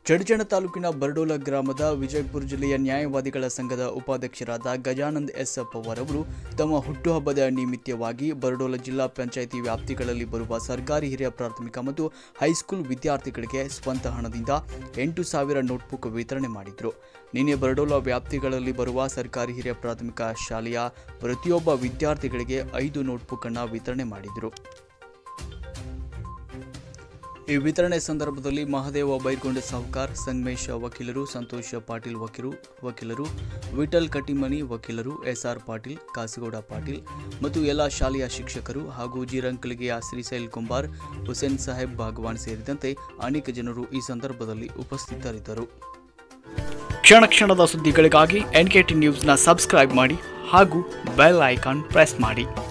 ಚಡಚಣ ತಾಲೂಕಿನ ಬರ್ಡೋಲ ಗ್ರಾಮದ ವಿಜಯಪುರ ಜಿಲ್ಲೆಯ ನ್ಯಾಯವಾದಿಗಳ ಸಂಘದ ಉಪಾಧ್ಯಕ್ಷರಾದ ಗಜಾನಂದ್ ಎಸ್ ಪವಾರ್ ಅವರು ತಮ್ಮ ಹುಟ್ಟುಹಬ್ಬದ ನಿಮಿತ್ತವಾಗಿ ಬರ್ಡೋಲ ಜಿಲ್ಲಾ ಪಂಚಾಯಿತಿ ವ್ಯಾಪ್ತಿಗಳಲ್ಲಿ ಬರುವ ಸರ್ಕಾರಿ ಹಿರಿಯ ಪ್ರಾಥಮಿಕ ಮತ್ತು ಹೈಸ್ಕೂಲ್ ವಿದ್ಯಾರ್ಥಿಗಳಿಗೆ ಸ್ವಂತ ಹಣದಿಂದ ಎಂಟು ಸಾವಿರ ನೋಟ್ಬುಕ್ ವಿತರಣೆ ಮಾಡಿದರು ನಿನ್ನೆ ಬರ್ಡೋಲ ವ್ಯಾಪ್ತಿಗಳಲ್ಲಿ ಬರುವ ಸರ್ಕಾರಿ ಹಿರಿಯ ಪ್ರಾಥಮಿಕ ಶಾಲೆಯ ಪ್ರತಿಯೊಬ್ಬ ವಿದ್ಯಾರ್ಥಿಗಳಿಗೆ ಐದು ನೋಟ್ಬುಕ್ ಅನ್ನು ವಿತರಣೆ ಮಾಡಿದರು ಈ ವಿತರಣೆ ಸಂದರ್ಭದಲ್ಲಿ ಮಹದೇವ ಬೈರ್ಗೊಂಡ ಸಾಹುಕಾರ್ ಸಂಗಮೇಶ್ ವಕೀಲರು ಸಂತೋಷ್ ಪಾಟೀಲ್ ವಕೀಲರು ವಕೀಲರು ವಿಠಲ್ ಕಟ್ಟಿಮನಿ ವಕೀಲರು ಎಸ್ಆರ್ ಪಾಟೀಲ್ ಕಾಸಗೌಡ ಪಾಟೀಲ್ ಮತ್ತು ಎಲ್ಲ ಶಾಲೆಯ ಶಿಕ್ಷಕರು ಹಾಗೂ ಜೀರಂಕಲಿಗೆಯ ಶ್ರೀಶೈಲ್ ಕುಂಬಾರ್ ಹುಸೇನ್ ಸಾಹೇಬ್ ಭಾಗವಾನ್ ಸೇರಿದಂತೆ ಅನೇಕ ಜನರು ಈ ಸಂದರ್ಭದಲ್ಲಿ ಉಪಸ್ಥಿತರಿದ್ದರು ಕ್ಷಣ ಕ್ಷಣದ ಸುದ್ದಿಗಳಿಗಾಗಿ ಎನ್ ಕೆ ಟಿ ನ್ಯೂಸ್ನ ಸಬ್ಸ್ಕ್ರೈಬ್ ಮಾಡಿ ಹಾಗೂ ಬೆಲ್ ಐಕಾನ್ ಪ್ರೆಸ್ ಮಾಡಿ